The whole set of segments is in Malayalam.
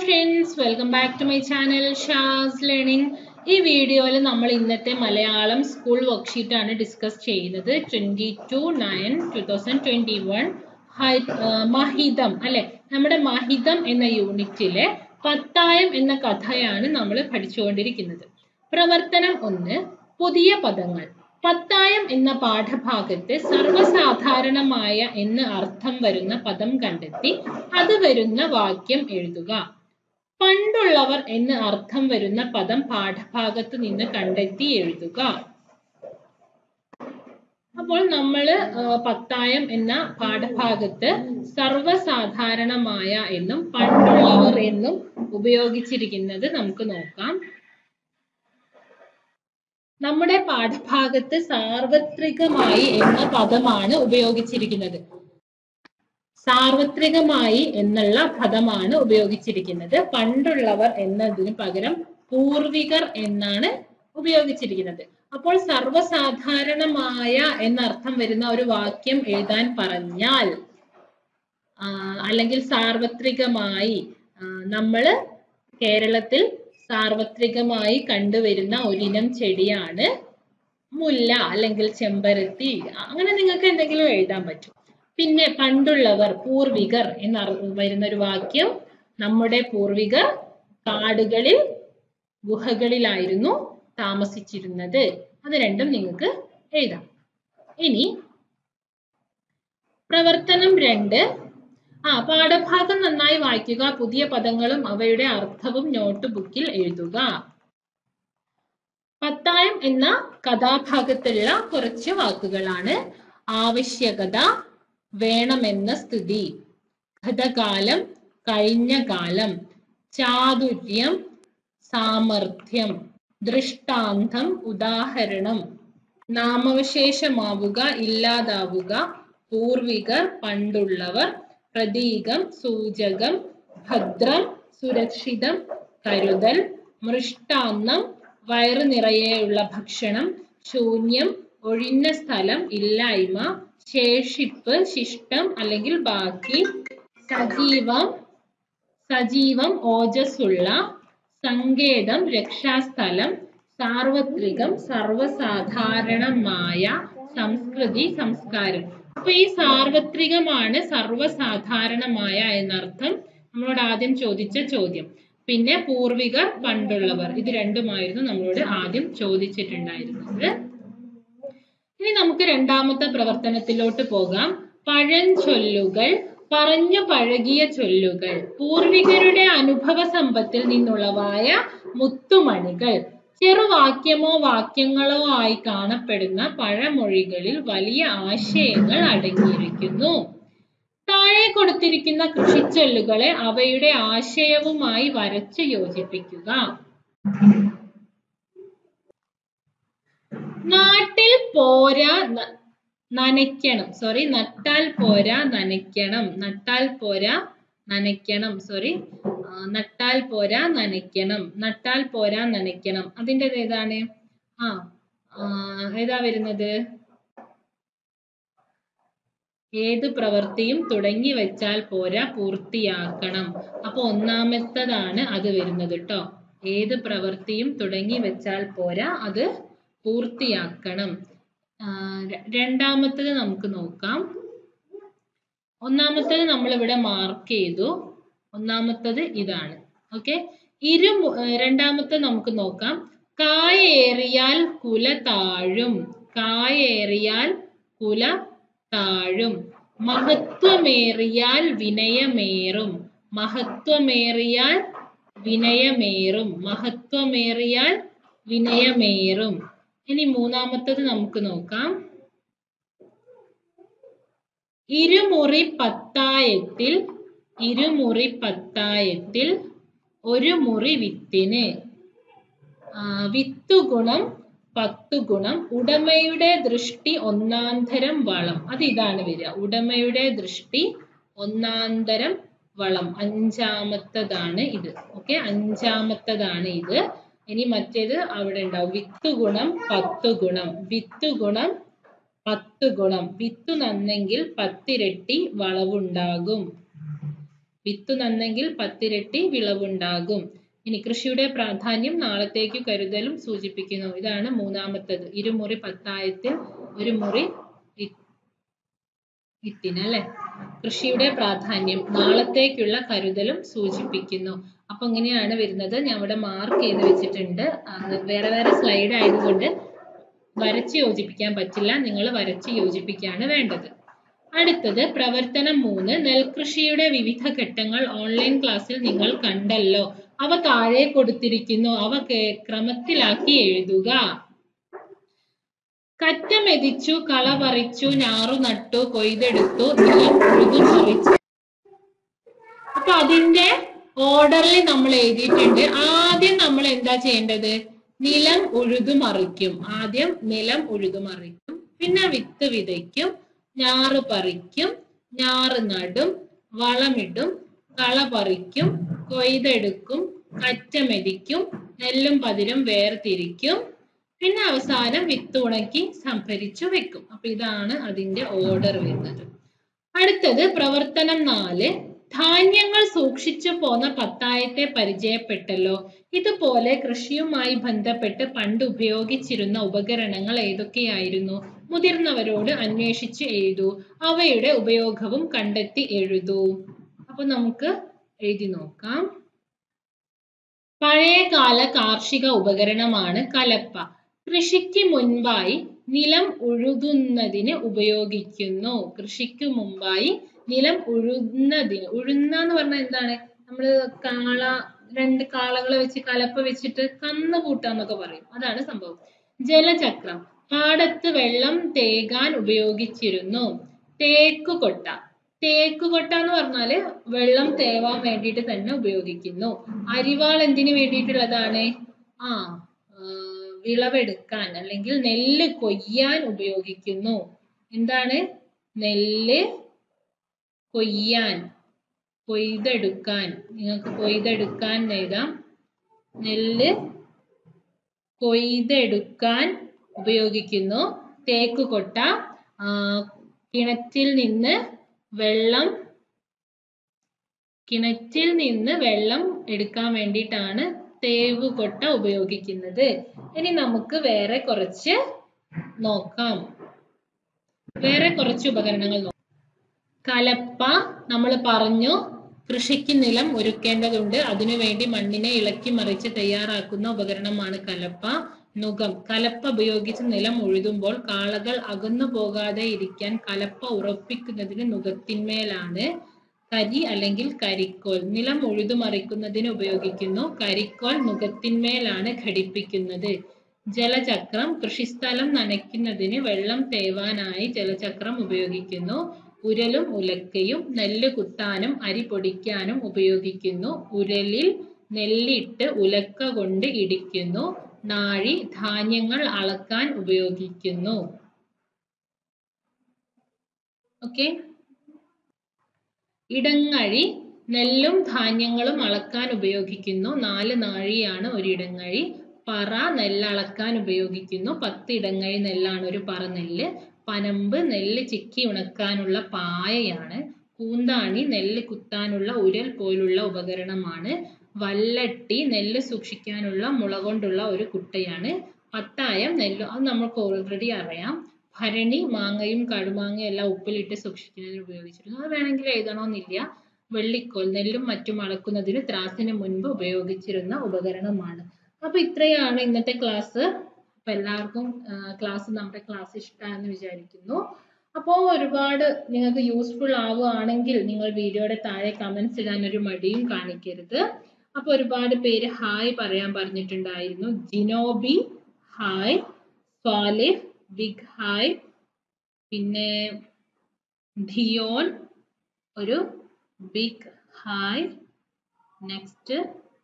friends welcome back to my channel Shaz learning ഈ വീഡിയോയിൽ നമ്മൾ ഇന്നത്തെ മലയാളം സ്കൂൾ വർക്ക്ഷീറ്റ് ആണ് ഡിസ്കസ് ചെയ്യുന്നത് twenty two nine two thousand twenty one മഹിതം അല്ലെ നമ്മുടെ മഹിതം എന്ന യൂണിറ്റിലെ പത്തായം എന്ന കഥയാണ് നമ്മൾ പഠിച്ചുകൊണ്ടിരിക്കുന്നത് പ്രവർത്തനം ഒന്ന് പുതിയ പദങ്ങൾ പത്തായം എന്ന പാഠഭാഗത്ത് സർവ്വസാധാരണമായ എന്ന് അർത്ഥം വരുന്ന പദം കണ്ടെത്തി അത് വരുന്ന വാക്യം എഴുതുക പണ്ടുള്ളവർ എന്ന് അർത്ഥം വരുന്ന പദം പാഠഭാഗത്ത് നിന്ന് കണ്ടെത്തി എഴുതുക അപ്പോൾ നമ്മൾ പത്തായം എന്ന പാഠഭാഗത്ത് സർവ്വസാധാരണമായ എന്നും പണ്ടുള്ളവർ എന്നും ഉപയോഗിച്ചിരിക്കുന്നത് നമുക്ക് നോക്കാം നമ്മുടെ പാഠഭാഗത്ത് സാർവത്രികമായി എന്ന പദമാണ് ഉപയോഗിച്ചിരിക്കുന്നത് സാർവത്രികമായി എന്നുള്ള പദമാണ് ഉപയോഗിച്ചിരിക്കുന്നത് പണ്ടുള്ളവർ എന്നതിന് പകരം പൂർവികർ എന്നാണ് ഉപയോഗിച്ചിരിക്കുന്നത് അപ്പോൾ സർവസാധാരണമായ എന്നർത്ഥം വരുന്ന ഒരു വാക്യം എഴുതാൻ പറഞ്ഞാൽ അല്ലെങ്കിൽ സാർവത്രികമായി നമ്മള് കേരളത്തിൽ സാർവത്രികമായി കണ്ടുവരുന്ന ഒരിനം ചെടിയാണ് മുല്ല അല്ലെങ്കിൽ ചെമ്പരത്തി അങ്ങനെ നിങ്ങൾക്ക് എന്തെങ്കിലും എഴുതാൻ പറ്റും പിന്നെ പണ്ടുള്ളവർ പൂർവികർ എന്ന് വരുന്ന ഒരു വാക്യം നമ്മുടെ പൂർവികർ കാടുകളിൽ ഗുഹകളിലായിരുന്നു താമസിച്ചിരുന്നത് അത് രണ്ടും നിങ്ങൾക്ക് എഴുതാം ഇനി പ്രവർത്തനം രണ്ട് ആ പാഠഭാഗം നന്നായി വായിക്കുക പുതിയ പദങ്ങളും അവയുടെ അർത്ഥവും നോട്ട് ബുക്കിൽ എഴുതുക പത്തായം എന്ന കഥാഭാഗത്തുള്ള കുറച്ച് വാക്കുകളാണ് ആവശ്യകത വേണമെന്ന സ്ഥിതി ഗതകാലം കഴിഞ്ഞ കാലം ചാതുര്യം സാമർഥ്യം ദൃഷ്ടാന്തം ഉദാഹരണം നാമവിശേഷമാവുക ഇല്ലാതാവുക പൂർവികർ പണ്ടുള്ളവർ പ്രതീകം സൂചകം ഭദ്രം സുരക്ഷിതം കരുതൽ മൃഷ്ടാന്നം വയറു നിറയെയുള്ള ഭക്ഷണം ശൂന്യം ഒഴിഞ്ഞ സ്ഥലം ഇല്ലായ്മ ശേഷിപ്പ് ശിഷ്ടം അല്ലെങ്കിൽ ബാക്കി സജീവം സജീവം ഓജസ്സുള്ള സങ്കേതം രക്ഷാസ്ഥലം സാർവത്രികം സർവസാധാരണമായ സംസ്കൃതി സംസ്കാരം അപ്പൊ ഈ സാർവത്രികമാണ് സർവസാധാരണമായ എന്നർത്ഥം നമ്മളോട് ആദ്യം ചോദിച്ച ചോദ്യം പിന്നെ പൂർവികർ പണ്ടുള്ളവർ ഇത് രണ്ടുമായിരുന്നു നമ്മളോട് ആദ്യം ചോദിച്ചിട്ടുണ്ടായിരുന്നത് ഇനി നമുക്ക് രണ്ടാമത്തെ പ്രവർത്തനത്തിലോട്ട് പോകാം പഴഞ്ചൊല്ലുകൾ പറഞ്ഞു പഴകിയ ചൊല്ലുകൾ പൂർവികരുടെ അനുഭവ സമ്പത്തിൽ നിന്നുള്ളവായ മുത്തുമണികൾ ചെറുവാക്യമോ വാക്യങ്ങളോ ആയി കാണപ്പെടുന്ന പഴമൊഴികളിൽ വലിയ ആശയങ്ങൾ അടങ്ങിയിരിക്കുന്നു താഴെ കൊടുത്തിരിക്കുന്ന കൃഷിച്ചൊല്ലുകളെ അവയുടെ ആശയവുമായി വരച്ച് യോജിപ്പിക്കുക നാട്ടിൽ പോരാ നനയ്ക്കണം സോറി നട്ടാൽ പോരാ നനയ്ക്കണം നട്ടാൽ പോരാ നനയ്ക്കണം സോറി നട്ടാൽ പോരാ നനയ്ക്കണം നട്ടാൽ പോരാ നനയ്ക്കണം അതിൻ്റെ ഏതാണ് ആ ഏതാ വരുന്നത് ഏത് പ്രവൃത്തിയും തുടങ്ങി വെച്ചാൽ പോരാ പൂർത്തിയാക്കണം അപ്പൊ ഒന്നാമത്തതാണ് അത് വരുന്നത് കേട്ടോ ഏത് പ്രവൃത്തിയും തുടങ്ങി വെച്ചാൽ പോരാ അത് പൂർത്തിയാക്കണം രണ്ടാമത്തത് നമുക്ക് നോക്കാം ഒന്നാമത്തത് നമ്മൾ ഇവിടെ മാർക്ക് ചെയ്തു ഒന്നാമത്തത് ഇതാണ് ഓക്കെ ഇരു രണ്ടാമത്തത് നമുക്ക് നോക്കാം കായേറിയാൽ കുല താഴും കായേറിയാൽ കുല താഴും മഹത്വമേറിയാൽ വിനയമേറും മഹത്വമേറിയാൽ വിനയമേറും മഹത്വമേറിയാൽ വിനയമേറും ഇനി മൂന്നാമത്തത് നമുക്ക് നോക്കാം ഇരുമുറി പത്തായത്തിൽ ഇരുമുറി പത്തായത്തിൽ ഒരു മുറി വിത്തിന് വിത്തുഗുണം പത്തു ഗുണം ഉടമയുടെ ദൃഷ്ടി ഒന്നാന്തരം വളം അത് ഇതാണ് വരിക ഉടമയുടെ ദൃഷ്ടി ഒന്നാന്തരം വളം അഞ്ചാമത്തതാണ് ഇത് ഓക്കെ അഞ്ചാമത്തതാണ് ഇത് ഇനി മറ്റേത് അവിടെ ഉണ്ടാവും വിത്ത് ഗുണം പത്ത് ഗുണം വിത്ത് ഗുണം പത്ത് ഗുണം വിത്ത് നന്നെങ്കിൽ പത്തിരട്ടി വളവുണ്ടാകും വിത്ത് നന്നെങ്കിൽ പത്തിരട്ടി വിളവുണ്ടാകും ഇനി കൃഷിയുടെ പ്രാധാന്യം നാളത്തേക്ക് കരുതലും സൂചിപ്പിക്കുന്നു ഇതാണ് മൂന്നാമത്തത് ഇരുമുറി പത്തായത്തിൽ ഒരു മുറി വി- വിത്തിന് അല്ലെ കൃഷിയുടെ പ്രാധാന്യം നാളത്തേക്കുള്ള കരുതലും സൂചിപ്പിക്കുന്നു അപ്പൊ ഇങ്ങനെയാണ് വരുന്നത് ഞാൻ ഇവിടെ മാർക്ക് ചെയ്ത് വെച്ചിട്ടുണ്ട് ആ, വേറെ വേറെ സ്ലൈഡ് ആയതുകൊണ്ട് വരച്ച് യോജിപ്പിക്കാൻ പറ്റില്ല നിങ്ങൾ വരച്ച് യോജിപ്പിക്കുകയാണ് വേണ്ടത് അടുത്തത് പ്രവർത്തനം മൂന്ന് നെൽകൃഷിയുടെ വിവിധ ഘട്ടങ്ങൾ ഓൺലൈൻ ക്ലാസ്സിൽ നിങ്ങൾ കണ്ടല്ലോ അവ താഴെ കൊടുത്തിരിക്കുന്നു അവ കേ- ക്രമത്തിലാക്കി എഴുതുക കറ്റ മെതിച്ചു കള പറിച്ചു ഞാറു നട്ടു കൊയ്തെടുത്തു നിലം ഉഴുതു മറിച്ചു അപ്പൊ അതിന്റെ ഓർഡറിൽ നമ്മൾ എഴുതിയിട്ടുണ്ട് ആദ്യം നമ്മൾ എന്താ ചെയ്യേണ്ടത് നിലം ഉഴുതു മറിക്കും ആദ്യം നിലം ഉഴുതു മറിക്കും പിന്നെ വിത്ത് വിതയ്ക്കും ഞാറ് പറിക്കും ഞാറ് നടും വളമിടും കള പറിക്കും കൊയ്തെടുക്കും കറ്റ മെതിക്കും നെല്ലും പതിരും വേർതിരിക്കും പിന്നെ അവസാനം വിത്ത് ഉണക്കി സംഭരിച്ചു വെക്കും അപ്പൊ ഇതാണ് അതിന്റെ ഓർഡർ വരുന്നത് അടുത്തത് പ്രവർത്തനം നാല് ധാന്യങ്ങൾ സൂക്ഷിച്ചു പോന്ന പത്തായത്തെ പരിചയപ്പെട്ടല്ലോ ഇതുപോലെ കൃഷിയുമായി ബന്ധപ്പെട്ട് പണ്ട് ഉപയോഗിച്ചിരുന്ന ഉപകരണങ്ങൾ ഏതൊക്കെയായിരുന്നു മുതിർന്നവരോട് അന്വേഷിച്ച് എഴുതൂ അവയുടെ ഉപയോഗവും കണ്ടെത്തി എഴുതൂ അപ്പൊ നമുക്ക് എഴുതി നോക്കാം പഴയകാല കാർഷിക ഉപകരണമാണ് കലപ്പ കൃഷിക്ക് മുൻപായി നിലം ഉഴുതുന്നതിന് ഉപയോഗിക്കുന്നു കൃഷിക്ക് മുമ്പായി നിലം ഉഴുന്നതിന് ഉഴുന്ന എന്ന് പറഞ്ഞാൽ എന്താണ് നമ്മള് കാള രണ്ട് കാളകളെ വെച്ച് കലപ്പ വെച്ചിട്ട് കന്ന് കൂട്ടാന്നൊക്കെ പറയും അതാണ് സംഭവം ജലചക്രം പാടത്ത് വെള്ളം തേകാൻ ഉപയോഗിച്ചിരുന്നു തേക്കുകൊട്ട തേക്കുകൊട്ട എന്ന് പറഞ്ഞാല് വെള്ളം തേവാൻ വേണ്ടിയിട്ട് തന്നെ ഉപയോഗിക്കുന്നു അരിവാൾ എന്തിനു വേണ്ടിയിട്ടുള്ളതാണ് ആ ആ, വിളവെടുക്കാൻ അല്ലെങ്കിൽ നെല്ല് കൊയ്യാൻ ഉപയോഗിക്കുന്നു എന്താണ് നെല്ല് കൊയ്യാൻ കൊയ്തെടുക്കാൻ നിങ്ങൾക്ക് കൊയ്തെടുക്കാൻ എന്ന് എഴുതാം നെല്ല് കൊയ്തെടുക്കാൻ ഉപയോഗിക്കുന്നു തേക്കുകൊട്ട ആ, കിണറ്റിൽ നിന്ന് വെള്ളം കിണറ്റിൽ നിന്ന് വെള്ളം എടുക്കാൻ വേണ്ടിയിട്ടാണ് തേവുകൊട്ട ഉപയോഗിക്കുന്നത് ഇനി നമുക്ക് വേറെ കുറച്ച് നോക്കാം വേറെ കുറച്ച് ഉപകരണങ്ങൾ നോക്കാം കലപ്പ നമ്മൾ പറഞ്ഞു കൃഷിക്ക് നിലം ഒരുക്കേണ്ടതുണ്ട് അതിനുവേണ്ടി മണ്ണിനെ ഇളക്കി മറിച്ച് തയ്യാറാക്കുന്ന ഉപകരണമാണ് കലപ്പ നുകം കലപ്പ ഉപയോഗിച്ച് നിലം ഉഴുതുമ്പോൾ കാളകൾ അകന്നു പോകാതെ ഇരിക്കാൻ കലപ്പ ഉറപ്പിക്കുന്നതിന് നുകത്തിന്മേലാണ് കരി അല്ലെങ്കിൽ കരിക്കോൽ നിലം ഉഴുതു മറിക്കുന്നതിന് ഉപയോഗിക്കുന്നു കരിക്കോൽ നുകത്തിന്മേലാണ് ഘടിപ്പിക്കുന്നത് ജലചക്രം കൃഷിസ്ഥലം നനയ്ക്കുന്നതിന് വെള്ളം തേവാനായി ജലചക്രം ഉപയോഗിക്കുന്നു ഉരലും ഉലക്കയും നെല്ല് കുത്താനും അരി പൊടിക്കാനും ഉപയോഗിക്കുന്നു ഉരലിൽ നെല്ലിട്ട് ഉലക്ക കൊണ്ട് ഇടിക്കുന്നു നാഴി ധാന്യങ്ങൾ അളക്കാൻ ഉപയോഗിക്കുന്നു ഓക്കെ ഇടങ്ങഴി നെല്ലും ധാന്യങ്ങളും അളക്കാൻ ഉപയോഗിക്കുന്നു നാല് നാഴിയാണ് ഒരു ഇടങ്ങഴി പറ നെല്ലളക്കാൻ ഉപയോഗിക്കുന്നു പത്ത് ഇടങ്ങഴി നെല്ലാണ് ഒരു പറ നെല്ല് പനമ്പ് നെല്ല് ചിക്കി ഉണക്കാനുള്ള പായയാണ് കൂന്താണി നെല്ല് കുത്താനുള്ള ഉരൽ പോലുള്ള ഉപകരണമാണ് വല്ലട്ടി നെല്ല് സൂക്ഷിക്കാനുള്ള മുള കൊണ്ടുള്ള ഒരു കുട്ടയാണ് പത്തായം നെല്ല് അത് നമ്മൾക്ക് ഓൾറെഡി അറിയാം ഭരണി മാങ്ങയും കടുമാങ്ങയും എല്ലാം ഉപ്പിലിട്ട് സൂക്ഷിക്കുന്നതിന് ഉപയോഗിച്ചിരുന്നു അത് വേണമെങ്കിൽ എഴുതണമെന്നില്ല വെള്ളിക്കോൽ നെല്ലും മറ്റും അളക്കുന്നതിന് ത്രാസിന് മുൻപ് ഉപയോഗിച്ചിരുന്ന ഉപകരണമാണ് അപ്പൊ ഇത്രയാണ് ഇന്നത്തെ ക്ലാസ് അപ്പൊ എല്ലാവർക്കും ക്ലാസ് നമ്മുടെ ക്ലാസ് ഇഷ്ടമാണെന്ന് വിചാരിക്കുന്നു അപ്പോൾ ഒരുപാട് നിങ്ങൾക്ക് യൂസ്ഫുൾ ആവുകയാണെങ്കിൽ നിങ്ങൾ വീഡിയോയുടെ താഴെ കമന്റ്സ് ഇടാൻ ഒരു മടിയും കാണിക്കരുത് അപ്പൊ ഒരുപാട് പേര് ഹായ് പറയാൻ പറഞ്ഞിട്ടുണ്ടായിരുന്നു Jinobi hi Swalih big hi പിന്നെ ധിയോൻ ഒരു ബിഗ് ഹായ് നെക്സ്റ്റ്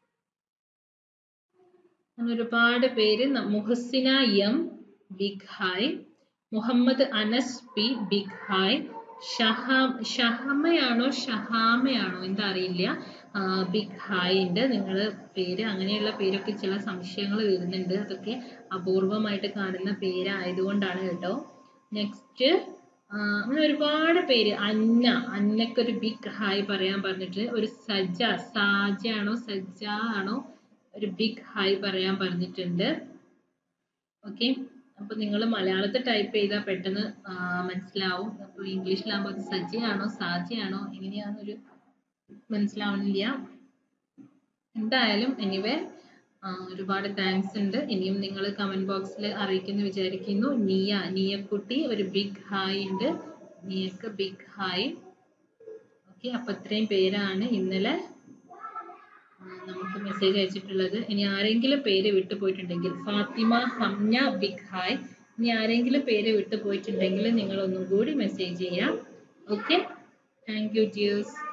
ഒരുപാട് പേര് ന- Muhasina M big hi Muhammad Anas P big hi Shaha ഷഹമയാണോ ഷഹാമയാണോ എന്താ അറിയില്ല ആ, ബിഗ് ഹായ് ഉണ്ട് നിങ്ങൾ പേര് അങ്ങനെയുള്ള പേരൊക്കെ ചില സംശയങ്ങൾ വരുന്നുണ്ട് അതൊക്കെ അപൂർവമായിട്ട് കാണുന്ന പേരായതുകൊണ്ടാണ് കേട്ടോ നെക്സ്റ്റ് അങ്ങനെ ഒരുപാട് പേര് അന്ന അന്നക്ക് ഒരു ബിഗ് ഹായ് പറയാൻ പറഞ്ഞിട്ട് ഒരു സജ സാജ ആണോ സജ്ജ ആണോ ഒരു ബിഗ് ഹായ് പറയാൻ പറഞ്ഞിട്ടുണ്ട് ഓക്കെ അപ്പൊ നിങ്ങൾ മലയാളത്തിൽ ടൈപ്പ് ചെയ്താൽ പെട്ടെന്ന് ആ, മനസ്സിലാവും അപ്പൊ ഇംഗ്ലീഷിലാകുമ്പോൾ അത് സജ്ജയാണോ സാജയാണോ എങ്ങനെയാണെന്നൊരു മനസ്സിലാവണില്ല എന്തായാലും എനിവേ ഒരുപാട് താങ്ക്സ് ഉണ്ട് ഇനിയും നിങ്ങൾ കമന്റ് ബോക്സിൽ അറിയിക്കുന്നു വിചാരിക്കുന്നു നിയ നിയക്കുട്ടി ഒരു ബിഗ് ഹായ് ഉണ്ട് നിയക്ക് ബിഗ് ഹായ് ഓക്കെ അപ്പൊ ഇത്രയും പേരാണ് ഇന്നലെ ആ, നമുക്ക് മെസ്സേജ് അയച്ചിട്ടുള്ളത് ഇനി ആരെങ്കിലും പേര് വിട്ടുപോയിട്ടുണ്ടെങ്കിൽ ഫാത്തിമ ഹംന ബിഗ് ഹായ് ഇനി ആരെങ്കിലും പേര് വിട്ടുപോയിട്ടുണ്ടെങ്കിൽ നിങ്ങൾ ഒന്നും കൂടി മെസ്സേജ് ചെയ്യാം ഓക്കെ താങ്ക് യു ജിയോസ്